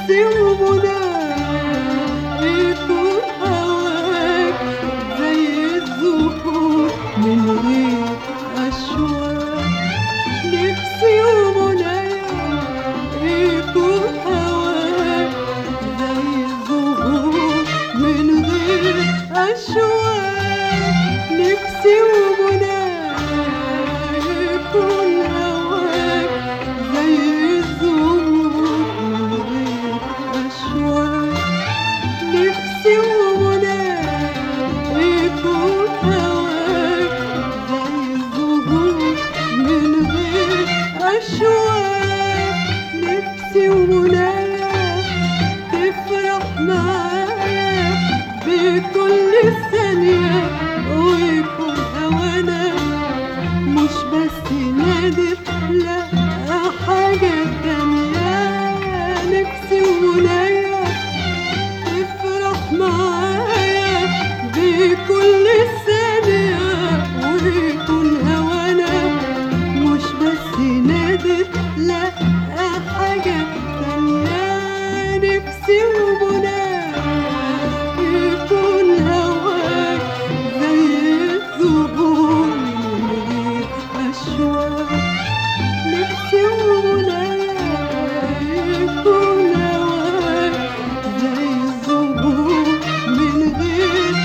نفسي ومنايا يكون هواك زي الزهور من غير أشواق نفسي ومنايا يكون هواك زي الزهور من غير أشواق نفسي ومنايا يكون هواك زي الزهور من غير أشواق نفسي ومنايا يكون هواك زي الزهور من غير أشواق نفسي ومنايا تفرح معايا بكل ثانية ويكون هوانا مش بس نادر لا حاجة تانية نفسي ومنايا تفرح معايا بكل ثانية ويكون هوانا مش بس نادر لا حاجة تانية نفسي ومنايا يكون هواك زي الزهور من غير أشواق نفسي ومنايا يكون هواك زي الزهور من غير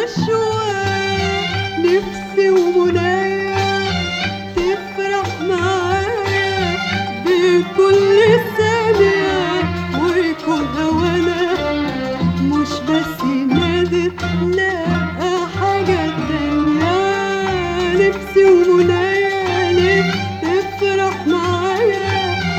أشواق نفسي ومنايا تفرح معايا بكل ثانية ويكون هوانا مش بس نادر لا حاجة تانية نفسي ومنايا ليه تفرح معايا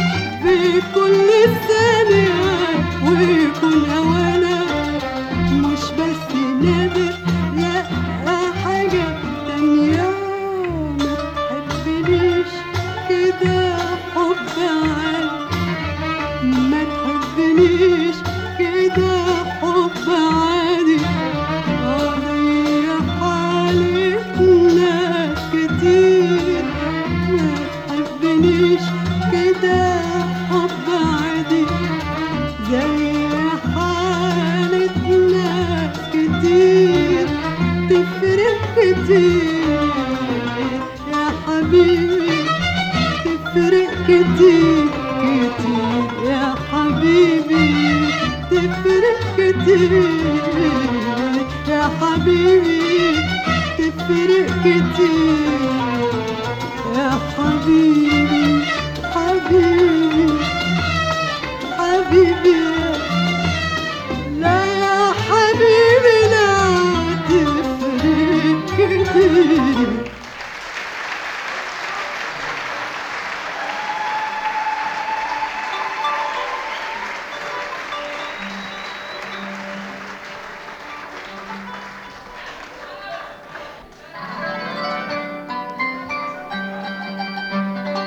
بكل ثانية ويكون هوانا مش بس نادر لا حاجة تانية ما تحبنيش كده حب عادي ما تحبنيش كده حب عادي زي حالة ناس كتير ما تحبنيش كده حب عادي زي حالة ناس كتير تفرق كتير يا حبيبي تفرق كتير كتير يا حبيبي تفرق كتير يا حبيبي تفرق كتير يا حبيبي حبيبي حبيبي لا يا حبيبي لا تفرق كتير Thank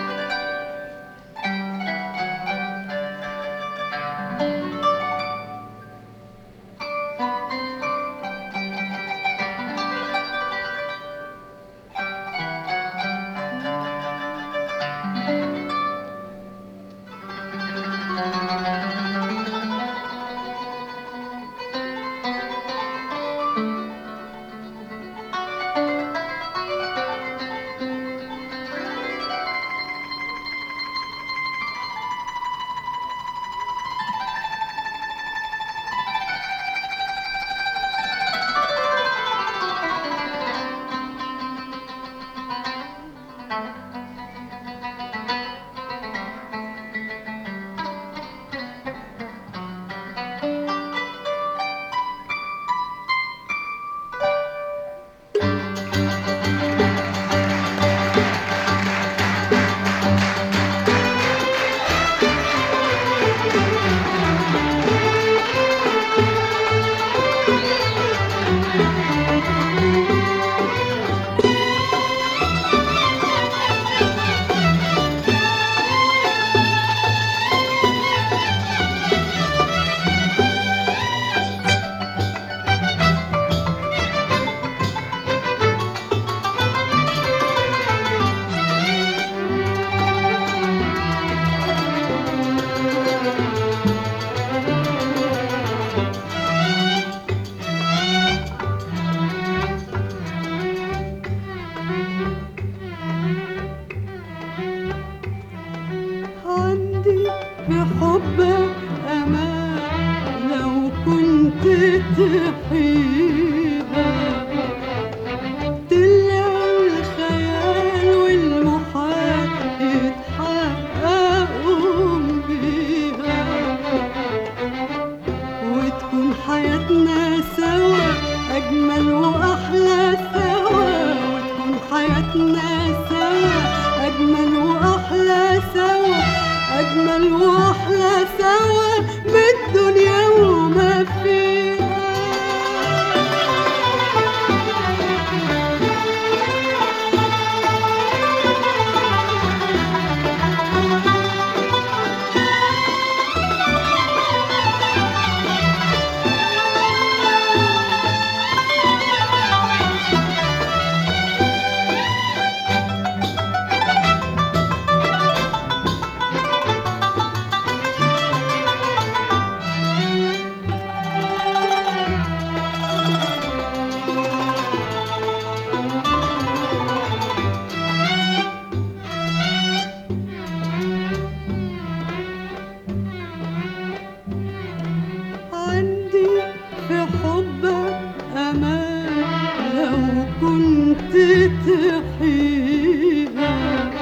تحييها تلاقي الخيال والمحال يتحققوا بيها وتكون حياتنا سوا أجمل وأحلى سوا وتكون حياتنا سوا أجمل وأحلى سوا أجمل وأحلى سوا من الدنيا وما فيها عندي في حبك أمان لو كنت تحيها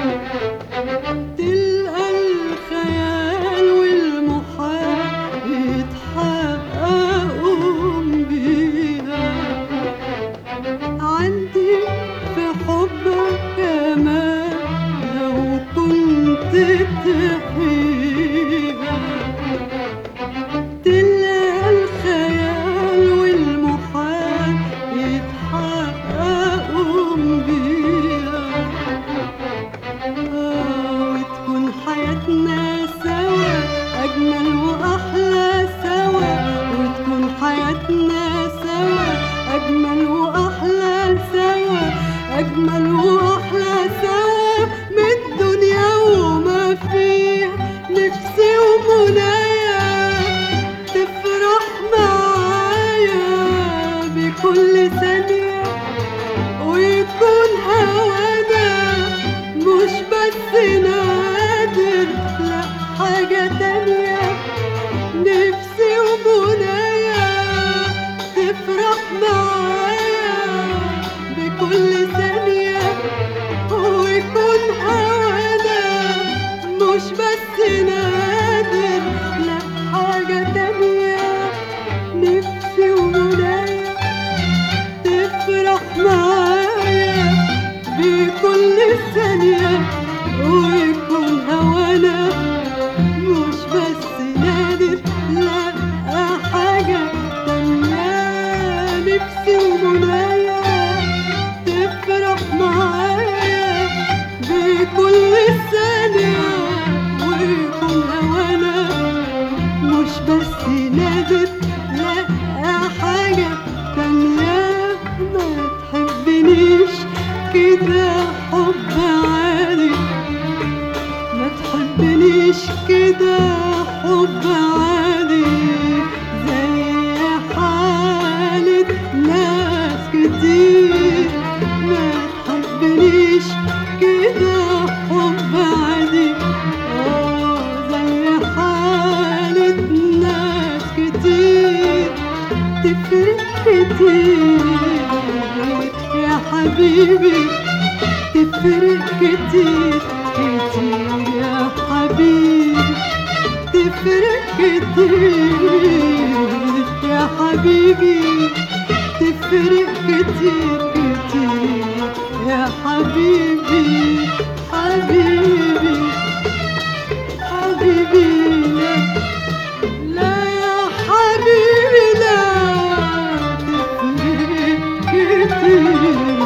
تلقى الخيال والمحال يتحققوا بيها عندي في حبك أمان لو كنت تحيها تلاقي الخيال والمحال يتحققوا بيها آه، وتكون حياتنا سوا أجمل وأحلى سوا وتكون حياتنا سوا أجمل وأحلى سوا أجمل وأحلى سوا من الدنيا وما فيها نفسي ومنايا تفرح معايا بكل ثانية ويكون هوانا مش بس نادر لا حاجة تانية نفسي ومنايا تفرح معايا بكل ثانية ويكون هوانا مش بس نادر لا حاجة تانية نفسي ومنايا تفرح معايا بكل ثانية ويكون هوانا مش بس نادر لا حاجة تانية نفسي ومنايا تفرح معايا بكل ثانية ويكون هوانا مش بس نادر لا حاجة تانية ما تحبنيش كده حب عادي ما تحبنيش كده حب عادي زي حالة ناس كتير ما تحبنيش كده حب عادي اه زي حالة ناس كتير تفرق كتير يا حبيبي تفرق كتير كتير يا حبيبي تفرق كتير يا حبيبي تفرق كتير كتير يا حبيبي حبيبي حبيبي لا لا يا حبيبي لا تفرق كتير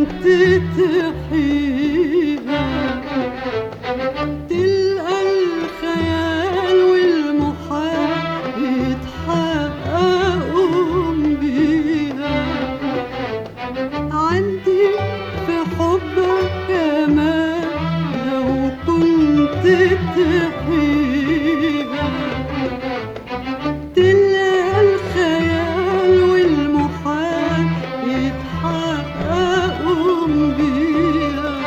كنت تحيها تلقى الخيال والمحال يتحققوا بيها عندي في حبك امان لو كنت تحيها تلقى الخيال والمحال يتحققوا بيها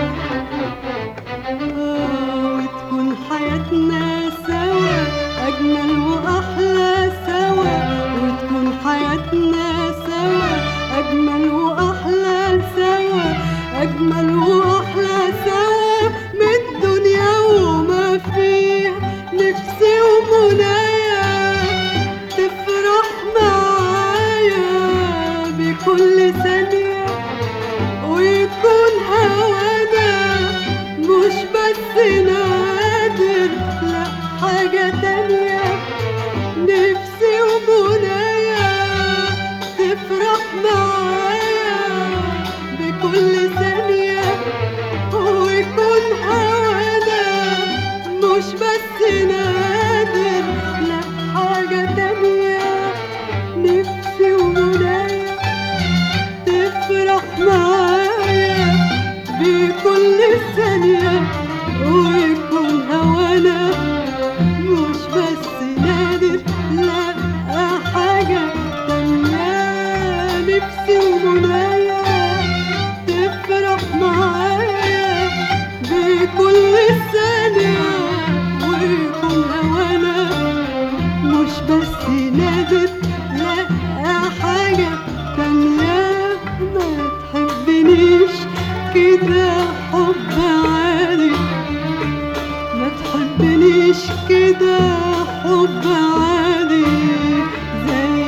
آه، وتكون حياتنا سوا أجمل وأحلى سوا وتكون حياتنا سوا أجمل وأحلى سوا أجمل وأحلى سوا من الدنيا وما فيها نفسي ومنايا تفرح معايا بكل ثانية ويكون هوانا مش بس نادر لا حاجة تانية نفسي ومنايا تفرح معايا بكل ثانية ويكون هوانا مش بس نادر لا حاجة تانية نفسي ومنايا تفرح معايا بكل ثانية ويكون هوانا مش بس نادر لا حاجة تانية نفسي ومنايا تفرح معايا بكل ثانية ويكون هوانا مش بس نادر لا حاجة تانية ما تحبنيش كده حب عادي ما تحبنيش كده حب عادي زي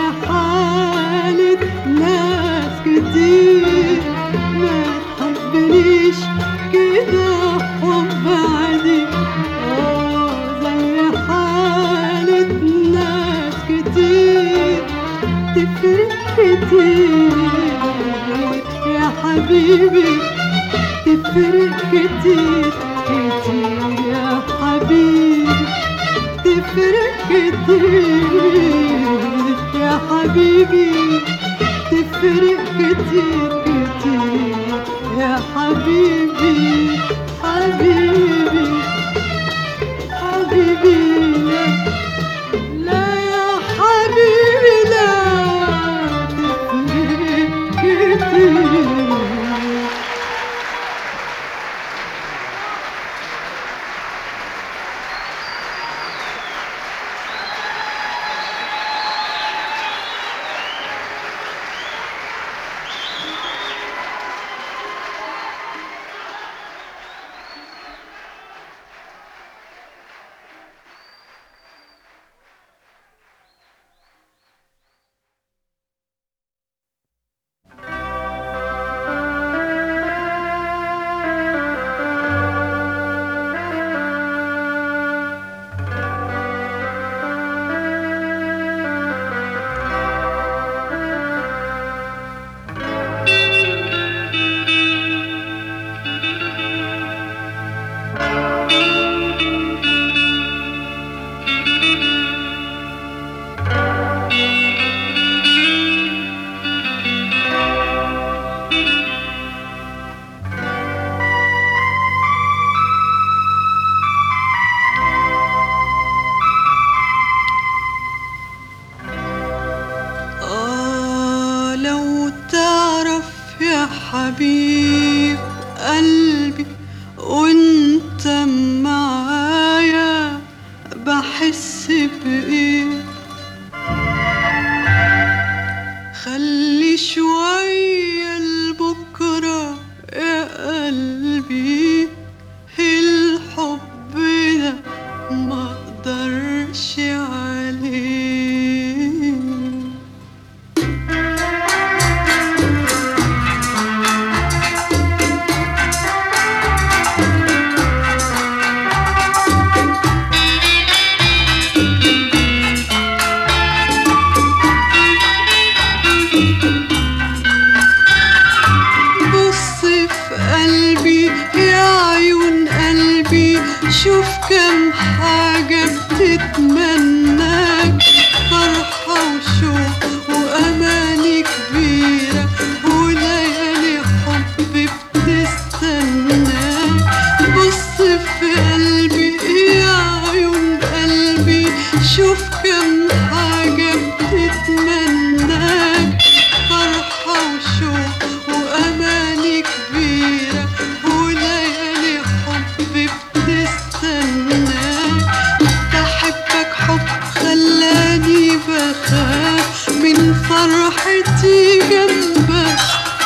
حالة ناس كتير ما تحبنيش كده حب عادي اه زي حالة ناس كتير تفرق كتير يا حبيبي تفرق كتير كتير يا حبيبي تفرق كتير يا حبيبي تفرق كتير كتير يا حبيبي حبيبي حبيبي لا لا يا حبيبي لا تفرق كتير شوف كم حاجة بتتمناك فرحة وشوق وأماني كبيرة وليالي حب بتستناك بص في قلبي يا عيون قلبي شوف كم حاجة بتتمناك فرحة وشوق وأماني كبيرة وليالي حب بتستناك بحبك حب خلاني بخاف من فرحتي جنبك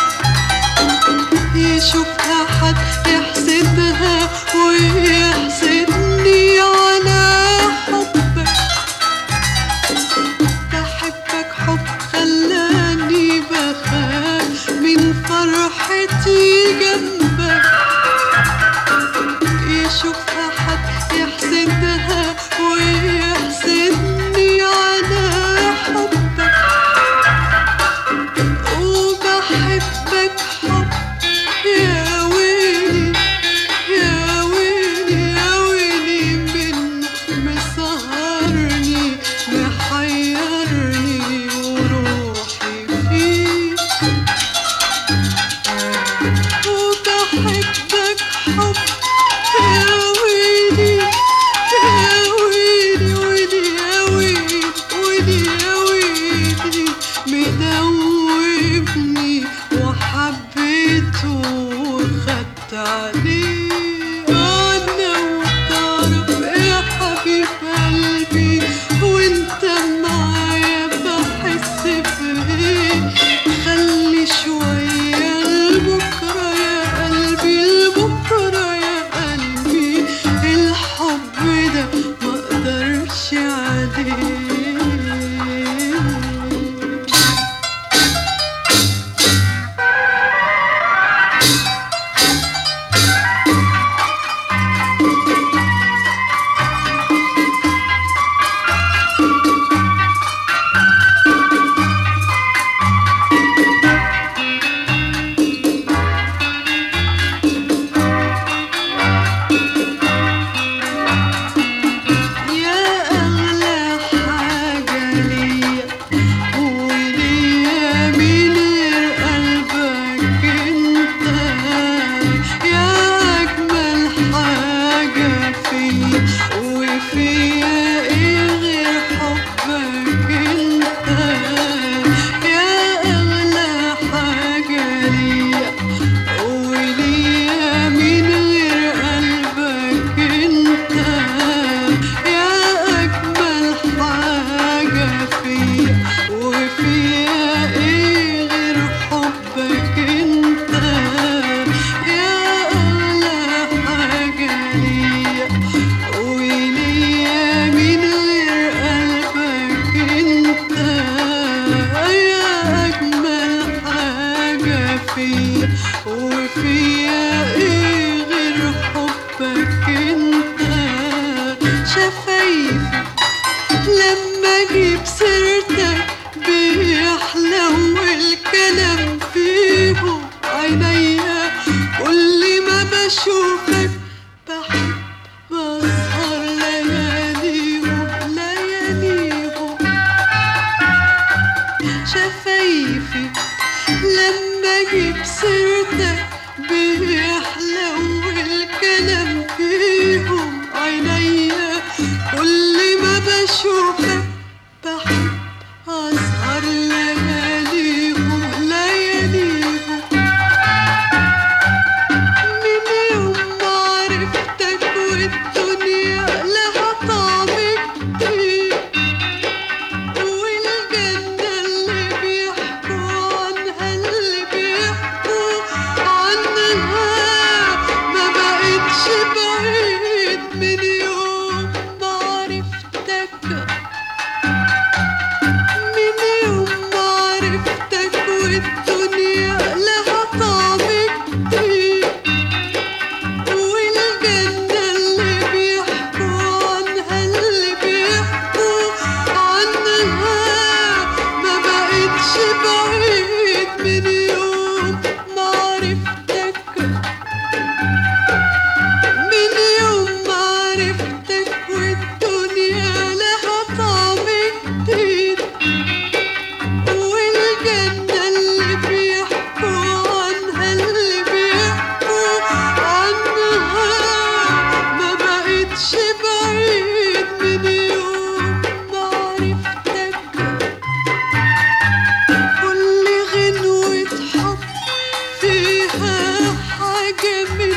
يشوفها حد يحسدها ويحسدني على حبك بحبك حب خلاني بخاف من فرحتي جنبك يشوفها حد يحسدها ويحسدني على حبك وبحبك حب يا ويلي يا ويلي يا ويلي من مسهرني محيرني وروحي فيك وبحبك حب يا ويلي يا ويلي ويلي يا ويلي ويلي يا ويلي مدوبني وحبيته وخدت عليه انا وتعرف يا حبيب قلبي وانت معايا بحس بايه خلي شوية لبكرة يا قلبي لبكرة يا قلبي الحب ده مقدرش عليه يا أغلى حاجة ليا وليا من غير قلبك انت يا أجمل حاجة فيا وفيا ايه غير حبك انت يا أغلى حاجة ليا وليا من غير قلبك انت يا اجمل حاجه فيا وفيا ايه غير حبك انت يا اغلى حاجه ليا وليا من غير قلبك انت يا اجمل حاجه فيا وفيا ايه غير حبك انت شفايفي لما اجيب سيرتك بيحلو الكلام فيهم عينيا كل ما بشوفك بحب بسهر لياليهم لياليهم شفايفي لما اجيب سيرتك بيحلو الكلام فيهم عينيا كل ما بشوفك بحب اسهر لياليهم لياليهم من يوم ما عرفتك والدنيا لها طعم جديد والجنة اللي بيحكوا عنها اللي بيحكوا عنها ما بقتش بعيد من يوم ما عرفتك منها حاجة من